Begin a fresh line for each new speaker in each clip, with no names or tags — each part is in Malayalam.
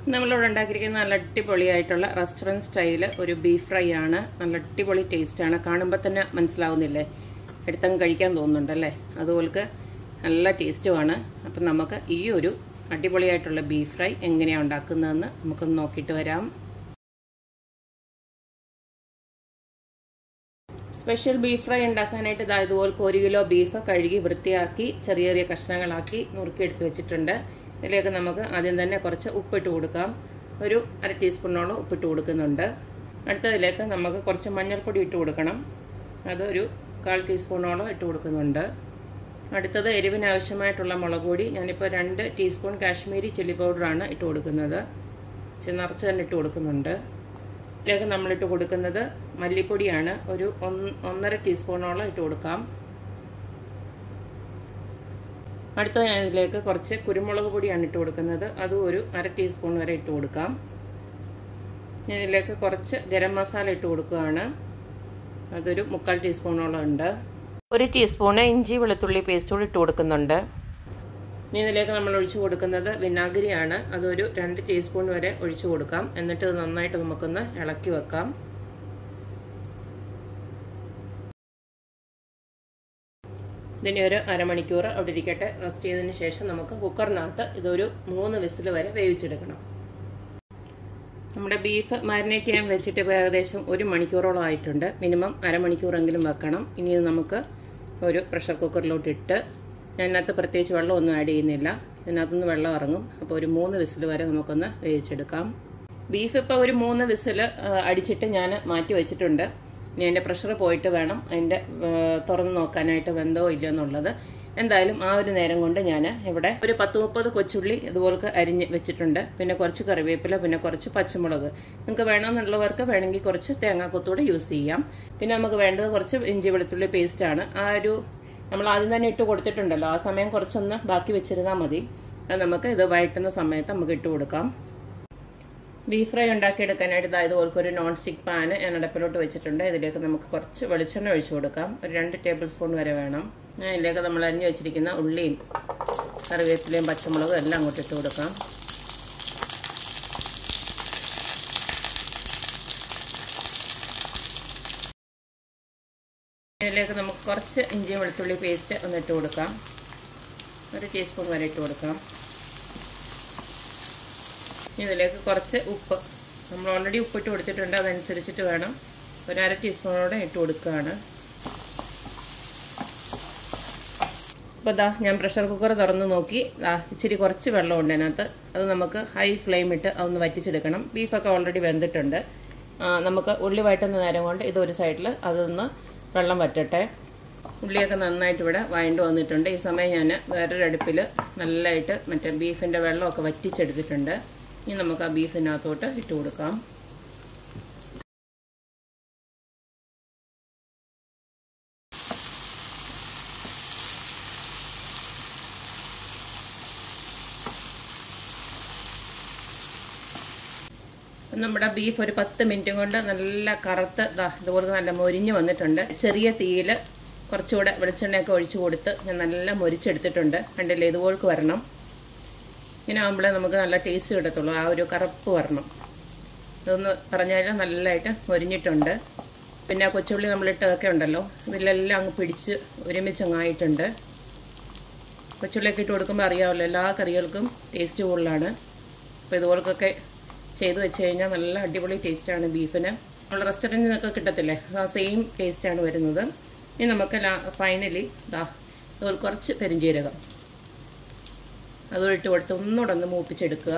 നമ്മളിവിടെ ഉണ്ടാക്കിയിരിക്കുന്ന നല്ല അടിപൊളിയായിട്ടുള്ള റെസ്റ്റോറൻറ്റ് സ്റ്റൈല് ഒരു ബീഫ് ഫ്രൈ ആണ് നല്ല അടിപൊളി ടേസ്റ്റാണ് കാണുമ്പോൾ തന്നെ മനസ്സിലാവുന്നില്ലേ എടുത്തങ്ങ് കഴിക്കാൻ തോന്നുന്നുണ്ടല്ലേ അതുപോലെ നല്ല ടേസ്റ്റുമാണ് അപ്പം നമുക്ക് ഈ ഒരു അടിപൊളിയായിട്ടുള്ള ബീഫ് ഫ്രൈ എങ്ങനെയാണ് ഉണ്ടാക്കുന്നതെന്ന് നമുക്കൊന്ന് നോക്കിയിട്ട് വരാം സ്പെഷ്യൽ ബീഫ് ഫ്രൈ ഉണ്ടാക്കാനായിട്ട് ഇതാ ഇതുപോലെ ഒരു കിലോ ബീഫ് കഴുകി വൃത്തിയാക്കി ചെറിയ ചെറിയ കഷ്ണങ്ങളാക്കി നുറുക്കിയെടുത്ത് വെച്ചിട്ടുണ്ട് ഇതിലേക്ക് നമുക്ക് ആദ്യം തന്നെ കുറച്ച് ഉപ്പിട്ട് കൊടുക്കാം ഒരു അര ടീസ്പൂണോളം ഉപ്പിട്ട് കൊടുക്കുന്നുണ്ട് അടുത്തതിലേക്ക് നമുക്ക് കുറച്ച് മഞ്ഞൾപ്പൊടി ഇട്ട് കൊടുക്കണം അതൊരു കാൽ ടീസ്പൂണോളം ഇട്ട് കൊടുക്കുന്നുണ്ട് അടുത്തത് എരിവിന് ആവശ്യമായിട്ടുള്ള മുളക് പൊടി ഞാനിപ്പോൾ രണ്ട് ടീസ്പൂൺ കാശ്മീരി ചില്ലി പൗഡറാണ് ഇട്ട് കൊടുക്കുന്നത് നിറച്ച് തന്നെ ഇട്ട് കൊടുക്കുന്നുണ്ട് ഇതിലേക്ക് നമ്മളിട്ട് കൊടുക്കുന്നത് മല്ലിപ്പൊടിയാണ് ഒരു ഒന്നര ടീസ്പൂണോളം ഇട്ട് കൊടുക്കാം അടുത്ത ഞാൻ ഇതിലേക്ക് കുറച്ച് കുരുമുളക് പൊടിയാണ് ഇട്ട് കൊടുക്കുന്നത് അതും ഒരു അര ടീസ്പൂൺ വരെ ഇട്ട് കൊടുക്കാം ഞാൻ ഇതിലേക്ക് കുറച്ച് ഗരം മസാല ഇട്ട് കൊടുക്കുകയാണ് അതൊരു മുക്കാൽ ടീസ്പൂണോളം ഉണ്ട് ഒരു ടീസ്പൂണ് ഇഞ്ചി വെളുത്തുള്ളി പേസ്റ്റ് കൂടി ഇട്ട് കൊടുക്കുന്നുണ്ട് ഇനി ഇതിലേക്ക് നമ്മൾ ഒഴിച്ചു കൊടുക്കുന്നത് വിനാഗിരിയാണ് അതൊരു രണ്ട് ടീസ്പൂൺ വരെ ഒഴിച്ചു കൊടുക്കാം എന്നിട്ട് ഇത് നന്നായിട്ട് നമുക്കൊന്ന് ഇളക്കി വെക്കാം ഇതിനെ ഒരു അരമണിക്കൂർ അവിടെ ഇരിക്കട്ടെ റെസ്റ്റ് ചെയ്തതിന് ശേഷം നമുക്ക് കുക്കറിനകത്ത് ഇതൊരു മൂന്ന് വിസിൽ വരെ വേവിച്ചെടുക്കണം നമ്മുടെ ബീഫ് മാരിനേറ്റ് ചെയ്യാൻ വെച്ചിട്ട് ഇപ്പോൾ ഏകദേശം ഒരു മണിക്കൂറോളം ആയിട്ടുണ്ട് മിനിമം അരമണിക്കൂറെങ്കിലും വെക്കണം ഇനി നമുക്ക് ഒരു പ്രഷർ കുക്കറിലോട്ട് ഇട്ട് ഞാൻ ഇതിനകത്ത് പ്രത്യേകിച്ച് വെള്ളമൊന്നും ആഡ് ചെയ്യുന്നില്ല ഇതിനകത്തുനിന്ന് വെള്ളം ഇറങ്ങും അപ്പോൾ ഒരു മൂന്ന് വിസിൽ വരെ നമുക്കൊന്ന് വേവിച്ചെടുക്കാം ബീഫ് ഇപ്പോൾ ഒരു മൂന്ന് വിസിൽ അടിച്ചിട്ട് ഞാൻ മാറ്റി വെച്ചിട്ടുണ്ട് ഇനി അതിൻ്റെ പ്രഷർ പോയിട്ട് വേണം അതിൻ്റെ തുറന്ന് നോക്കാനായിട്ട് വെന്തോ ഇല്ലയോ എന്നുള്ളത് എന്തായാലും ആ ഒരു നേരം കൊണ്ട് ഞാൻ ഇവിടെ ഒരു പത്ത് മുപ്പത് കൊച്ചുള്ളി ഇതുപോലെ അരിഞ്ഞ് വെച്ചിട്ടുണ്ട് പിന്നെ കുറച്ച് കറിവേപ്പില പിന്നെ കുറച്ച് പച്ചമുളക് നിങ്ങൾക്ക് വേണമെന്നുള്ളവർക്ക് വേണമെങ്കിൽ കുറച്ച് തേങ്ങാക്കൊത്തൂടെ യൂസ് ചെയ്യാം പിന്നെ നമുക്ക് വേണ്ടത് കുറച്ച് ഇഞ്ചി വെളുത്തുള്ളി പേസ്റ്റാണ് ആ ഒരു നമ്മൾ ആദ്യം തന്നെ ഇട്ട് കൊടുത്തിട്ടുണ്ടല്ലോ ആ സമയം കുറച്ചൊന്ന് ബാക്കി വെച്ചിരുന്നാൽ മതി അത് നമുക്ക് ഇത് വഴറ്റുന്ന സമയത്ത് നമുക്ക് ഇട്ട് കൊടുക്കാം ബീഫ് ഫ്രൈ ഉണ്ടാക്കിയെടുക്കാനായിട്ട് ഇതാ ഇതുപോലെ ഒരു നോൺ സ്റ്റിക്ക് പാന് ഞാൻ അടപ്പിലോട്ട് വെച്ചിട്ടുണ്ട് ഇതിലേക്ക് നമുക്ക് കുറച്ച് വെളിച്ചെണ്ണ ഒഴിച്ചു കൊടുക്കാം ഒരു രണ്ട് ടേബിൾ സ്പൂൺ വരെ വേണം ഞാൻ ഇതിലേക്ക് നമ്മൾ അരിഞ്ഞു വെച്ചിരിക്കുന്ന ഉള്ളിയും കറിവേപ്പിലയും പച്ചമുളകും എല്ലാം അങ്ങോട്ട് ഇട്ട് കൊടുക്കാം ഇതിലേക്ക് നമുക്ക് കുറച്ച് ഇഞ്ചി വെളുത്തുള്ളി പേസ്റ്റ് ഒന്ന് ഇട്ട് കൊടുക്കാം ഒരു ടീസ്പൂൺ വരെ ഇട്ട് കൊടുക്കാം ഇതിലേക്ക് കുറച്ച് ഉപ്പ് നമ്മൾ ഓൾറെഡി ഉപ്പിട്ട് കൊടുത്തിട്ടുണ്ട് അതനുസരിച്ചിട്ട് വേണം ഒരു അര ടീസ്പൂണോടെ ഇട്ട് കൊടുക്കുകയാണ് അപ്പോൾ ഇതാ ഞാൻ പ്രഷർ കുക്കർ തുറന്ന് നോക്കി ദാ ഇച്ചിരി കുറച്ച് വെള്ളമുണ്ട് അതിനകത്ത് അത് നമുക്ക് ഹൈ ഫ്ലെയിം ഇട്ട് അതൊന്ന് വറ്റിച്ചെടുക്കണം ബീഫൊക്കെ ഓൾറെഡി വെന്തിട്ടുണ്ട് നമുക്ക് ഉള്ളി വഴറ്റുന്ന നേരം കൊണ്ട് ഇതൊരു സൈഡിൽ അതൊന്ന് വെള്ളം വറ്റട്ടെ ഉള്ളിയൊക്കെ നന്നായിട്ട് ഇവിടെ വഴണ്ട് വന്നിട്ടുണ്ട് ഈ സമയം ഞാൻ വേറൊരു അടുപ്പിൽ നല്ലതായിട്ട് മറ്റേ ബീഫിൻ്റെ വെള്ളമൊക്കെ വറ്റിച്ചെടുത്തിട്ടുണ്ട് ഇനി നമുക്ക് ആ ബീഫിനകത്തോട്ട് ഇട്ട് കൊടുക്കാം നമ്മുടെ ബീഫ് ഒരു പത്ത് മിനിറ്റ് കൊണ്ട് നല്ല കറുത്ത് ഇതുപോലെ നല്ല മൊരിഞ്ഞ് വന്നിട്ടുണ്ട് ചെറിയ തീയിൽ കുറച്ചുകൂടെ വെളിച്ചെണ്ണയൊക്കെ ഒഴിച്ചു കൊടുത്ത് ഞാൻ നല്ല മൊരിച്ചെടുത്തിട്ടുണ്ട് കണ്ടില്ലേ ഇതുപോലെ വരണം ഇങ്ങനെ ആകുമ്പോഴേ നമുക്ക് നല്ല ടേസ്റ്റ് കിട്ടത്തുള്ളൂ ആ ഒരു കറുപ്പ് വരണം ഇതൊന്ന് പറഞ്ഞാൽ നല്ലതായിട്ട് മൊരിഞ്ഞിട്ടുണ്ട് പിന്നെ കൊച്ചുള്ളി നമ്മളിട്ടതൊക്കെ ഉണ്ടല്ലോ ഇതിലെല്ലാം അങ്ങ് പിടിച്ച് ഒരുമിച്ചങ്ങായിട്ടുണ്ട് കൊച്ചുള്ളിയൊക്കെ ഇട്ട് കൊടുക്കുമ്പോൾ അറിയാമല്ലോ എല്ലാ കറികൾക്കും ടേസ്റ്റ് കൂടുതലാണ് അപ്പോൾ ഇതുപോലൊക്കെ ചെയ്ത് വെച്ച് കഴിഞ്ഞാൽ നല്ല അടിപൊളി ടേസ്റ്റാണ് ബീഫിന് നമ്മൾ റെസ്റ്റോറൻറ്റിൽ നിന്നൊക്കെ കിട്ടത്തില്ലേ ആ സെയിം ടേസ്റ്റാണ് വരുന്നത് ഇനി നമുക്ക് ഫൈനലി ദാ അതുപോലെ കുറച്ച് പെരിഞ്ജീരകം അതോടിട്ട് കൊടുത്ത് ഒന്നുകൂടെ ഒന്ന് മൂപ്പിച്ചെടുക്കുക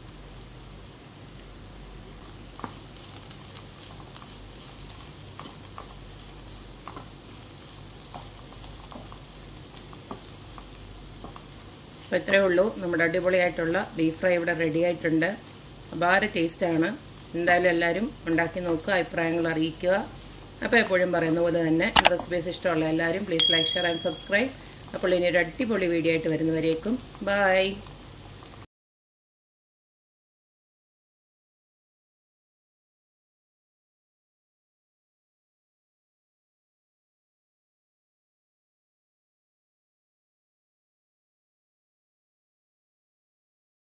അപ്പോൾ ഇത്രയേ ഉള്ളൂ നമ്മുടെ അടിപൊളിയായിട്ടുള്ള ബീഫ് ഫ്രൈ ഇവിടെ റെഡി ആയിട്ടുണ്ട് അപാര ടേസ്റ്റാണ് എന്തായാലും എല്ലാവരും ഉണ്ടാക്കി നോക്കുക അഭിപ്രായങ്ങൾ അറിയിക്കുക അപ്പോൾ എപ്പോഴും പറയുന്ന പോലെ തന്നെ റെസിപ്പീസ് ഇഷ്ടമുള്ള എല്ലാവരും please like share and subscribe അപ്പോൾ ഇനി ഒരു അടിപൊളി വീഡിയോ ആയിട്ട് വരുന്നവരേക്കും ബൈ